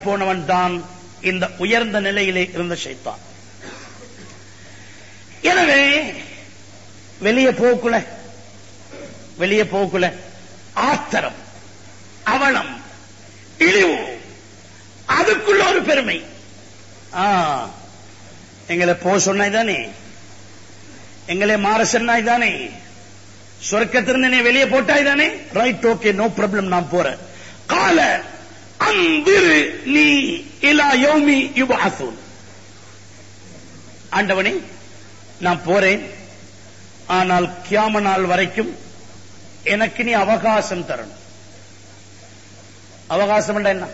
போனவன் தான் இந்த உயர்ந்த நிலையிலே இருந்த ஷைத்தான் எனவே வெளியே போக்குல வெளியே போக்குல ஆத்திரம் அவலம் இழிவு அதுக்குள்ள ஒரு பெருமை ஆ எங்களை போ சொன்னாய் தானே எங்களை மாற சொன்னாய் தானே சொர்க்கத்திலிருந்து நீ வெளியே போட்டாய் தானே ரைட் ஓகே நோ ப்ராப்ளம் நான் போறேன் கால அந்திரு நீ இலா யோமி யுபாசூன் ஆண்டவனே நான் போறேன் ஆனால் கியாம நாள் வரைக்கும் எனக்கு நீ அவகாசம் தரணும் அவகாசம் என்றா என்ன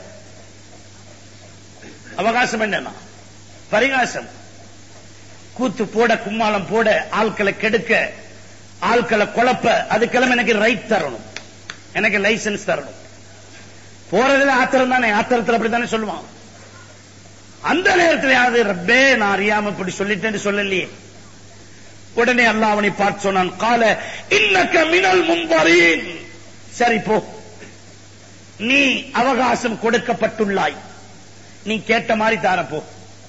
அவகாசம் என்ன பரிகாசம் கூத்து போட கும்மாளம் போட ஆட்களை கெடுக்க ஆட்களை குழப்ப அதுக்கெல்லாம் எனக்கு ரைட் தரணும் எனக்கு லைசன்ஸ் தரணும் போறதுல ஆத்திரம் தானே ஆத்திரத்தில் அப்படித்தானே சொல்லுவான் அந்த நேரத்தில் யாரு ரப்பே நான் அறியாம இப்படி சொல்லிட்டேன்னு சொல்லலையே உடனே அல்லாஹ் அவனை பார்த்து சொன்னான் கால இன்னக்க மினல் மும்பரீன் சரி போ நீ அவகாசம் கொடுக்கப்பட்டுள்ளாய் நீ கேட்ட மாதிரி தார போ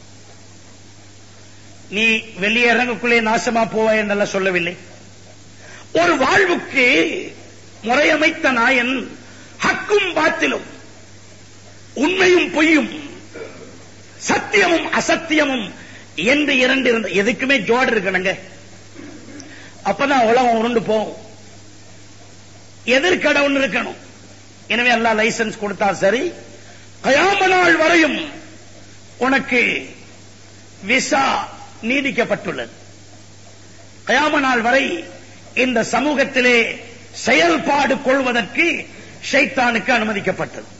நீ வெளியே இறங்கக்குள்ளே நாசமா போவாய் என்றெல்லாம் சொல்லவில்லை ஒரு வாழ்வுக்கு முறையமைத்த நாயன் ஹக்கும் பாத்திலும் உண்மையும் பொய்யும் சத்தியமும் அசத்தியமும் என்று இரண்டு இருந்த எதுக்குமே ஜோடு இருக்கணுங்க அப்பதான் உலகம் உருண்டு போகும் எதிர்கடை ஒன்று இருக்கணும் எனவே எல்லாம் லைசன்ஸ் கொடுத்தா சரி கயாம நாள் வரையும் உனக்கு விசா நீடிக்கப்பட்டுள்ளது கயாம நாள் வரை இந்த சமூகத்திலே செயல்பாடு கொள்வதற்கு ஷைத்தானுக்கு அனுமதிக்கப்பட்டது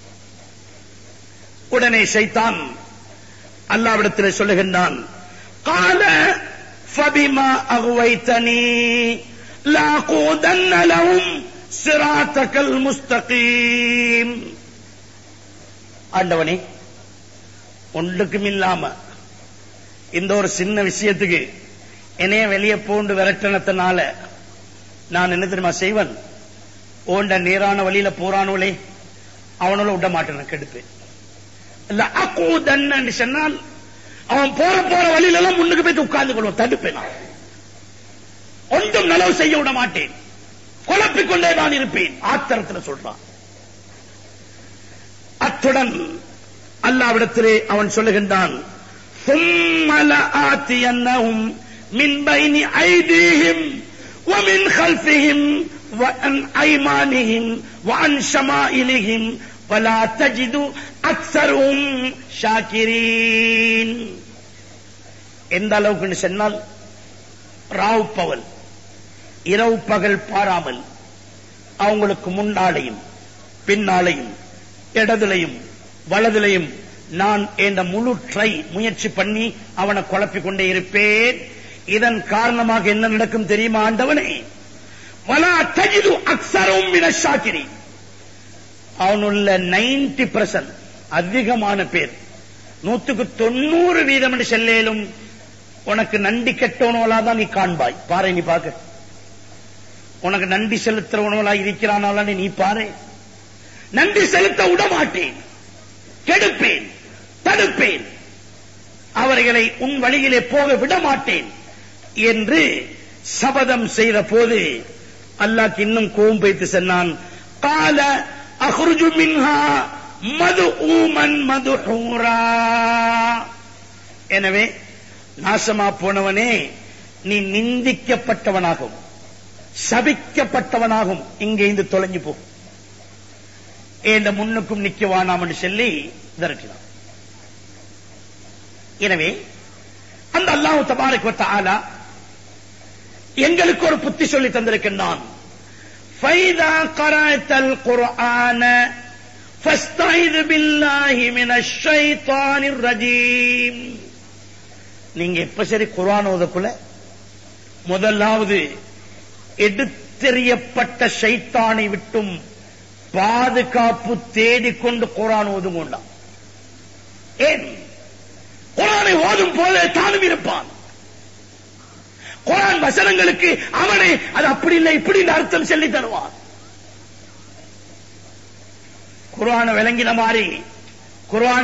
உடனே ஷைத்தான் அல்லாவிடத்தில் சொல்லுகின்றான் கால ஃபபிமா அகுவைத்தனி லாகூதன்ன லஹும் சிராத்தகல் முஸ்தகீம் ஆண்டவனே ஒன்றுக்கும் இல்லாம இந்த ஒரு சின்ன விஷயத்துக்கு என்னைய வெளியே போண்டு விரட்டனத்தினால நான் என்ன தெரியுமா செய்வன் ஓண்ட நேரான வழியில போறானோலே அவனோட விட மாட்டேன் கெடுப்பேன் இல்ல அக்கூதன்னு சொன்னால் அவன் போற போற வழியில எல்லாம் முன்னுக்கு போய் உட்கார்ந்து கொள்வோம் தடுப்பேன் நான் ஒன்றும் நலவு செய்ய விட மாட்டேன் குழப்பிக் கொண்டே நான் இருப்பேன் ஆத்திரத்தில் சொல்றான் அத்துடன் அல்லாவிடத்திலே அவன் சொல்லுகின்றான் ثم لآتينهم من بين أيديهم ومن خلفهم وعن أيمانهم وعن شمائلهم ولا تجد أكثرهم شاكرين எந்த அளவுக்கு சொன்னால் ராவ் பவல் இரவு பகல் பாராமல் அவங்களுக்கு முன்னாலையும் பின்னாலையும் இடதுலையும் வலதுலையும் நான் என்ற முழு ட்ரை முயற்சி பண்ணி அவனை குழப்பிக் கொண்டே இருப்பேன் இதன் காரணமாக என்ன நடக்கும் தெரியுமா ஆண்டவனே வலா தஜிது அக்சரும் மினஷாக்கிரி அவனுள்ள நைன்டி பர்சன்ட் அதிகமான பேர் நூத்துக்கு தொண்ணூறு வீதம் என்று செல்லேலும் உனக்கு நன்றி கெட்டவனோலா தான் நீ காண்பாய் பாரு நீ பாக்க உனக்கு நன்றி செலுத்துறவனோலா இருக்கிறானால நீ பாரு நன்றி செலுத்த விட மாட்டேன் கெடுப்பேன் தடுப்பேன் அவர்களை உன் வழியிலே போக விட மாட்டேன் என்று சபதம் செய்த போது அல்லாஹ் இன்னும் கோபம் வைத்து சொன்னான் கால அஹ்ருஜு மின்ஹா மது ஊமன் மது எனவே நாசமா போனவனே நீ நிந்திக்கப்பட்டவனாகும் சபிக்கப்பட்டவனாகும் இங்கே இருந்து தொலைஞ்சு போ இந்த முன்னுக்கும் நிக்க வேணாம் என்று சொல்லி விரட்டினான் எனவே அந்த அல்லாஹ் தபாரக் ஆலா எங்களுக்கு ஒரு புத்தி சொல்லி தந்திருக்கின்றான் ஃபைதா கராத்தல் குர்ஆன ஃபஸ்தைது பில்லாஹி மினஷ் ஷைத்தானிர் ரஜீம் நீங்க எப்ப சரி குர்ஆன் ஓதக்குள்ள முதலாவது எடுத்தெறியப்பட்ட ஷைத்தானை விட்டும் பாதுகாப்பு தேடிக்கொண்டு குரான் ஓதும் கொண்டான் ஏன் குரானை ஓதும் போல தானும் இருப்பான் குரான் வசனங்களுக்கு அவனை அது அப்படி இல்லை இப்படி அர்த்தம் சொல்லி தருவான் குரான விளங்கின மாதிரி குர்ஆன்